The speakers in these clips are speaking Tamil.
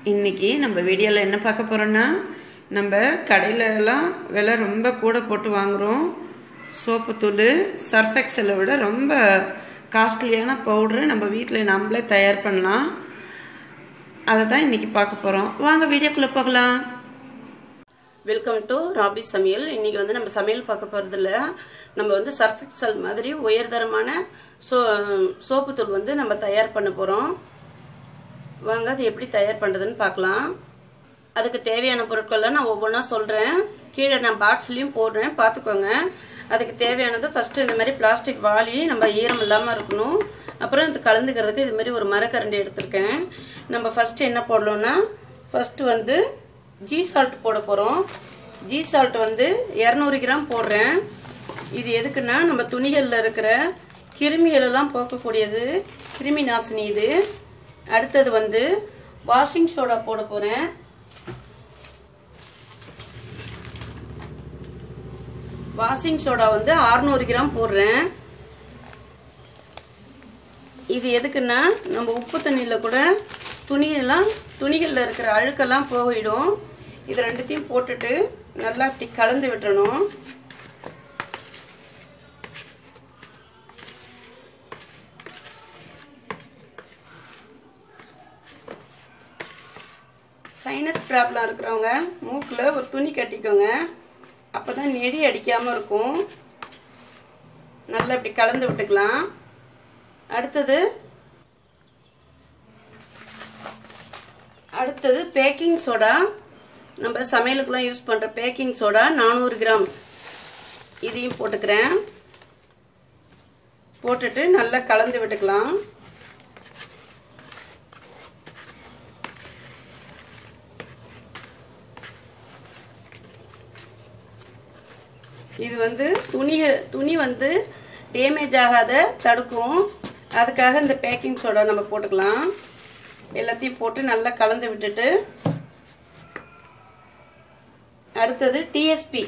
இன்னைக்கு நம்ம வீடியோவில் என்ன பார்க்க போகிறோன்னா நம்ம கடையில எல்லாம் விலை ரொம்ப கூட போட்டு வாங்குகிறோம் சோப்புத்தூள் சர்ஃப் எக்ஸலை விட ரொம்ப காஸ்ட்லியான பவுட்ரு நம்ம வீட்டில் நம்மளே தயார் பண்ணலாம் அதை தான் இன்னைக்கு பார்க்க போகிறோம் வாங்க வீடியோக்குள்ளே போகலாம் வெல்கம் டு ராபி சமையல் இன்னைக்கு வந்து நம்ம சமையல் பார்க்க போகிறதுல நம்ம வந்து சர்ஃப் எக்ஸல் மாதிரி உயர்தரமான சோ சோப்புத்தூள் வந்து நம்ம தயார் பண்ண போகிறோம் வாங்க அது எப்படி தயார் பண்ணுறதுன்னு பார்க்கலாம் அதுக்கு தேவையான பொருட்கள்லாம் நான் ஒவ்வொன்றா சொல்கிறேன் கீழே நான் பாக்ஸ்லேயும் போடுறேன் பார்த்துக்கோங்க அதுக்கு தேவையானது ஃபஸ்ட்டு இந்த மாதிரி பிளாஸ்டிக் வாளி நம்ம ஈரம் இல்லாமல் இருக்கணும் அப்புறம் இது கலந்துக்கிறதுக்கு இது மாதிரி ஒரு மரக்கரண்டி எடுத்திருக்கேன் நம்ம ஃபஸ்ட்டு என்ன போடலாம்னா ஃபஸ்ட்டு வந்து ஜீ சால்ட் போட போகிறோம் ஜீ சால்ட் வந்து இரநூறு கிராம் போடுறேன் இது எதுக்குன்னா நம்ம துணிகளில் இருக்கிற கிருமிகள் எல்லாம் போக்கக்கூடியது கிருமி நாசினி இது அடுத்தது வந்து வாஷிங் சோடா போட போகிறேன் வாஷிங் சோடா வந்து அறுநூறு கிராம் போடுறேன் இது எதுக்குன்னா நம்ம உப்பு தண்ணியில் கூட துணியெல்லாம் துணிகளில் இருக்கிற அழுக்கெல்லாம் போயிடும் இது ரெண்டுத்தையும் போட்டுட்டு நல்லா இப்படி கலந்து விட்டுறணும் சைனஸ் ப்ராப்ளம் இருக்கிறவங்க மூக்கில் ஒரு துணி கட்டிக்கோங்க அப்போ தான் நெடி அடிக்காமல் இருக்கும் நல்லா இப்படி கலந்து விட்டுக்கலாம் அடுத்தது அடுத்தது பேக்கிங் சோடா நம்ம சமையலுக்குலாம் யூஸ் பண்ணுற பேக்கிங் சோடா நானூறு கிராம் இதையும் போட்டுக்கிறேன் போட்டுட்டு நல்லா கலந்து விட்டுக்கலாம் இது வந்து துணி துணி வந்து டேமேஜ் ஆகாத தடுக்கும் அதுக்காக இந்த பேக்கிங் சோடா நம்ம போட்டுக்கலாம் எல்லாத்தையும் போட்டு நல்லா கலந்து விட்டுட்டு அடுத்தது டிஎஸ்பி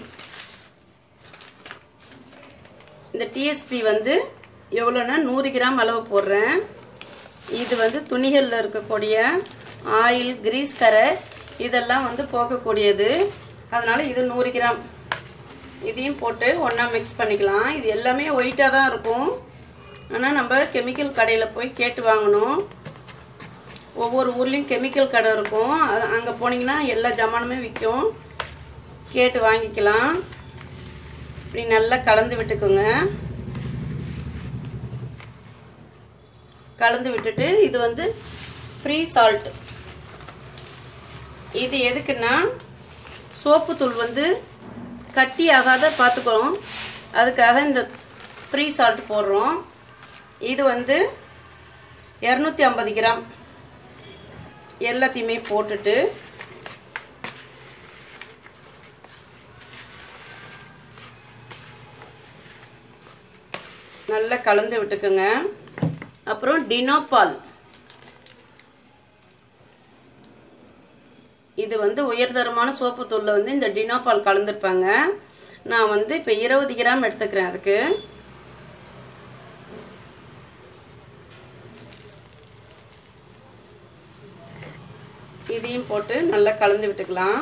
இந்த டிஎஸ்பி வந்து எவ்வளோன்னா நூறு கிராம் அளவு போடுறேன் இது வந்து துணிகளில் இருக்கக்கூடிய ஆயில் கிரீஸ் கரை இதெல்லாம் வந்து போக்கக்கூடியது அதனால இது நூறு கிராம் இதையும் போட்டு ஒன்றா மிக்ஸ் பண்ணிக்கலாம் இது எல்லாமே ஒயிட்டாக தான் இருக்கும் ஆனால் நம்ம கெமிக்கல் கடையில் போய் கேட்டு வாங்கணும் ஒவ்வொரு ஊர்லேயும் கெமிக்கல் கடை இருக்கும் அங்கே போனீங்கன்னா எல்லா ஜமானுமே விற்கும் கேட்டு வாங்கிக்கலாம் இப்படி நல்லா கலந்து விட்டுக்கோங்க கலந்து விட்டுட்டு இது வந்து ஃப்ரீ சால்ட் இது எதுக்குன்னா சோப்பு தூள் வந்து கட்டி ஆகாத பார்த்துக்கிறோம் அதுக்காக இந்த ஃப்ரீ சால்ட் போடுறோம் இது வந்து இரநூத்தி ஐம்பது கிராம் எல்லாத்தையுமே போட்டுட்டு நல்லா கலந்து விட்டுக்குங்க அப்புறம் டினோபால் இது வந்து உயர்தரமான சோப்பு தூளில் வந்து இந்த டினோபால் கலந்துருப்பாங்க நான் வந்து இப்போ இருபது கிராம் எடுத்துக்கிறேன் அதுக்கு இதையும் போட்டு நல்லா கலந்து விட்டுக்கலாம்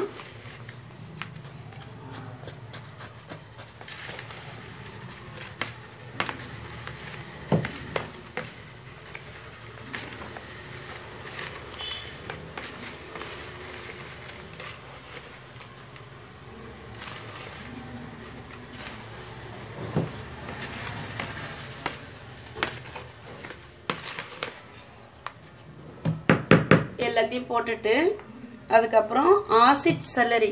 எல்லாத்தையும் போட்டுட்டு அதுக்கப்புறம் ஆசிட் செலரி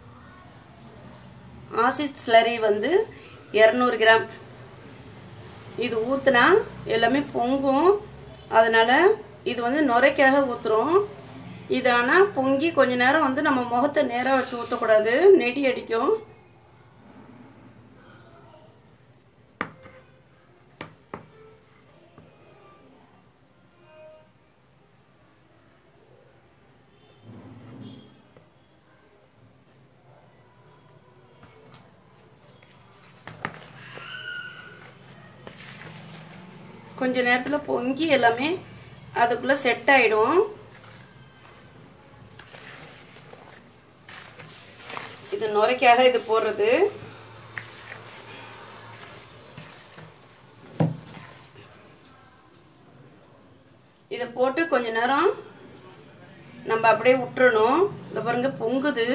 ஆசிட் ஸ்லரி வந்து இரநூறு கிராம் இது ஊற்றுனா எல்லாமே பொங்கும் அதனால் இது வந்து நுரைக்காக ஊற்றுறோம் இது ஆனால் பொங்கி கொஞ்ச நேரம் வந்து நம்ம முகத்தை நேராக வச்சு ஊற்றக்கூடாது நெடி அடிக்கும் கொஞ்ச நேரத்தில் பொங்கி எல்லாமே அதுக்குள்ளே செட் ஆகிடும் இது நுரைக்காக இது போடுறது இதை போட்டு கொஞ்ச நேரம் நம்ம அப்படியே விட்டுறணும் இந்த பாருங்க பொங்குது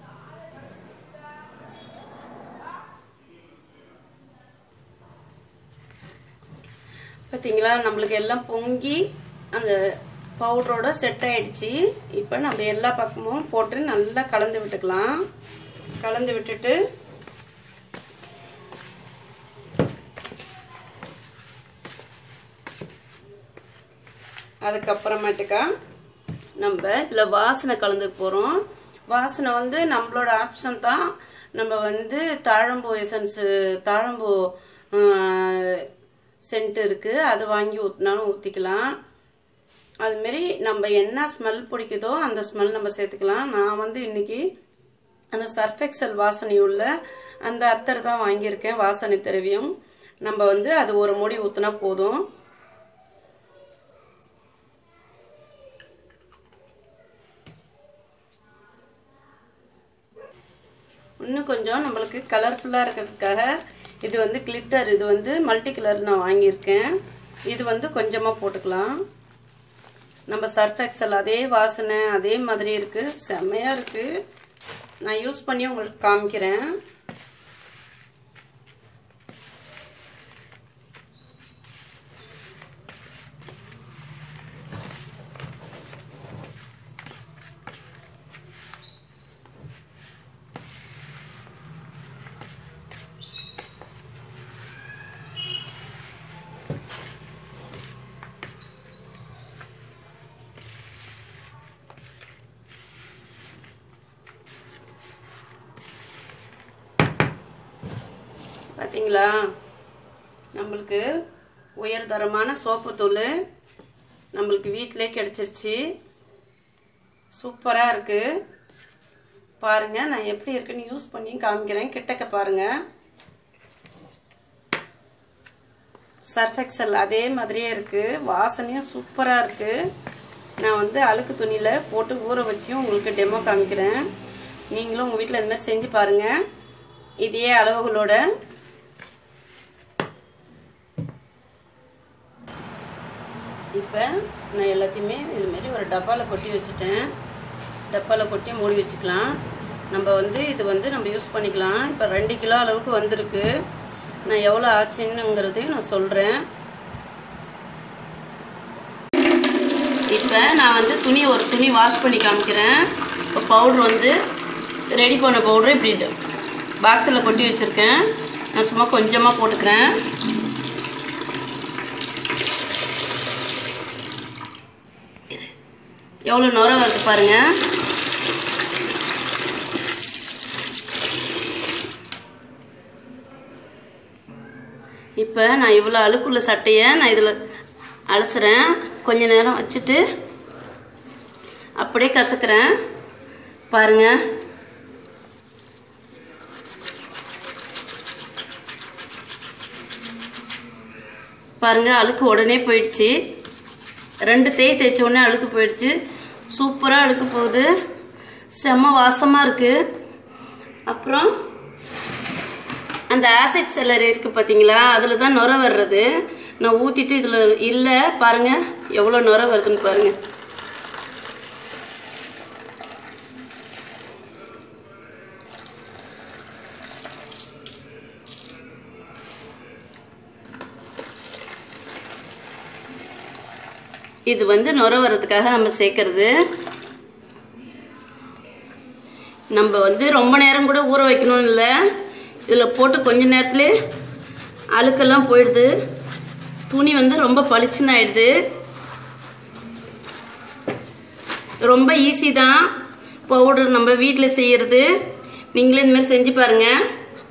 பார்த்தீங்களா நம்மளுக்கு எல்லாம் பொங்கி அந்த பவுடரோட செட் ஆயிடுச்சு இப்போ நம்ம எல்லா பக்கமும் போட்டு நல்லா கலந்து விட்டுக்கலாம் கலந்து விட்டுட்டு அதுக்கப்புறமேட்டுக்கா நம்ம இதில் வாசனை கலந்துக்க போகிறோம் வாசனை வந்து நம்மளோட ஆப்ஷன் தான் நம்ம வந்து தாழம்பூ எசன்ஸு தாழம்பூ சென்ட் இருக்குது அது வாங்கி ஊற்றினாலும் ஊற்றிக்கலாம் அதுமாரி நம்ம என்ன ஸ்மெல் பிடிக்குதோ அந்த ஸ்மெல் நம்ம சேர்த்துக்கலாம் நான் வந்து இன்னைக்கு அந்த சர்ஃபெக்சல் வாசனை உள்ள அந்த அத்தர் தான் வாங்கியிருக்கேன் வாசனை திரவியம் நம்ம வந்து அது ஒரு முடி ஊற்றினா போதும் இன்னும் கொஞ்சம் நம்மளுக்கு கலர்ஃபுல்லாக இருக்கிறதுக்காக இது வந்து கிளிட்டர் இது வந்து மல்டி கலர் நான் வாங்கியிருக்கேன் இது வந்து கொஞ்சமாக போட்டுக்கலாம் நம்ம சர்ஃப் எக்ஸல் அதே வாசனை அதே மாதிரி இருக்குது செம்மையாக இருக்குது நான் யூஸ் பண்ணி உங்களுக்கு காமிக்கிறேன் பார்த்தீங்களா நம்மளுக்கு உயர்தரமான சோப்பு தூள் நம்மளுக்கு வீட்டிலே கிடச்சிருச்சு சூப்பராக இருக்குது பாருங்கள் நான் எப்படி இருக்குன்னு யூஸ் பண்ணி காமிக்கிறேன் கிட்டக்க பாருங்கள் சர்ஃபெக்சல் அதே மாதிரியே இருக்குது வாசனையும் சூப்பராக இருக்குது நான் வந்து அழுக்கு துணியில் போட்டு ஊற வச்சு உங்களுக்கு டெமோ காமிக்கிறேன் நீங்களும் உங்கள் வீட்டில் இந்த மாதிரி செஞ்சு பாருங்கள் இதே அளவுகளோட இப்போ நான் எல்லாத்தையுமே இதுமாரி ஒரு டப்பாவில் கொட்டி வச்சுட்டேன் டப்பாவில் கொட்டி மூடி வச்சுக்கலாம் நம்ம வந்து இது வந்து நம்ம யூஸ் பண்ணிக்கலாம் இப்போ ரெண்டு கிலோ அளவுக்கு வந்திருக்கு நான் எவ்வளோ ஆச்சுன்னுங்கிறதையும் நான் சொல்கிறேன் இப்போ நான் வந்து துணி ஒரு துணி வாஷ் பண்ணி காமிக்கிறேன் இப்போ பவுட்ரு வந்து ரெடி பண்ண பவுட்ரு இப்படி பாக்ஸில் கொட்டி வச்சுருக்கேன் நான் சும்மா கொஞ்சமாக போட்டுக்கிறேன் எவ்வளோ நுர வருது பாருங்கள் இப்போ நான் இவ்வளோ அழுக்குள்ள சட்டையை நான் இதில் அலசுறேன் கொஞ்ச நேரம் வச்சுட்டு அப்படியே கசக்கிறேன் பாருங்கள் பாருங்க அழுக்கு உடனே போயிடுச்சு ரெண்டு தேய் தேய்ச்ச உடனே அழுக்கு போயிடுச்சு சூப்பராக அழுக்கு போகுது செம்ம வாசமாக இருக்குது அப்புறம் அந்த ஆசிட் செல்லர் இருக்குது பார்த்தீங்களா அதில் தான் நுர வர்றது நான் ஊற்றிட்டு இதில் இல்லை பாருங்கள் எவ்வளோ நுர வருதுன்னு பாருங்கள் இது வந்து நுர வர்றதுக்காக நம்ம சேர்க்கறது நம்ம வந்து ரொம்ப நேரம் கூட ஊற வைக்கணும்னு இல்லை இதில் போட்டு கொஞ்ச நேரத்துலேயே அழுக்கெல்லாம் போயிடுது துணி வந்து ரொம்ப பளிச்சுன்னு ஆயிடுது ரொம்ப ஈஸி தான் பவுடர் நம்ம வீட்டில் செய்கிறது நீங்களே இந்த மாதிரி செஞ்சு பாருங்கள்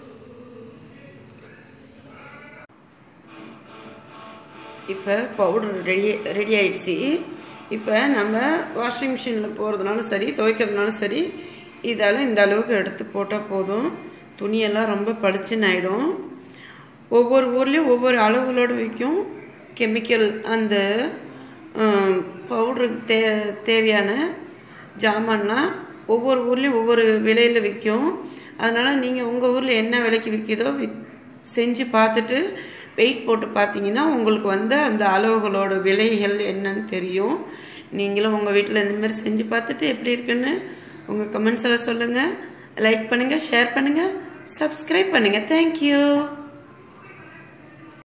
இப்போ பவுடர் ரெடி ரெடி ஆயிடுச்சு இப்போ நம்ம வாஷிங் மிஷினில் போகிறதுனாலும் சரி துவைக்கிறதுனாலும் சரி இதால் இந்த அளவுக்கு எடுத்து போட்டால் போதும் துணியெல்லாம் ரொம்ப பளிச்சுன்னு ஆகிடும் ஒவ்வொரு ஊர்லேயும் ஒவ்வொரு அளவுகளோடு விற்கும் கெமிக்கல் அந்த பவுடருக்கு தே தேவையான ஜாமான்லாம் ஒவ்வொரு ஊர்லேயும் ஒவ்வொரு விலையில் விற்கும் அதனால் நீங்கள் உங்கள் ஊரில் என்ன விலைக்கு விற்கிதோ வித் செஞ்சு பார்த்துட்டு வெயிட் போட்டு பார்த்தீங்கன்னா உங்களுக்கு வந்து அந்த அளவுகளோட விலைகள் என்னன்னு தெரியும் நீங்களும் உங்கள் வீட்டில் இந்த மாதிரி செஞ்சு பார்த்துட்டு எப்படி இருக்குன்னு உங்கள் கமெண்ட்ஸில் சொல்லுங்கள் லைக் பண்ணுங்கள் ஷேர் பண்ணுங்கள் சப்ஸ்கிரைப் பண்ணுங்கள் தேங்க்யூ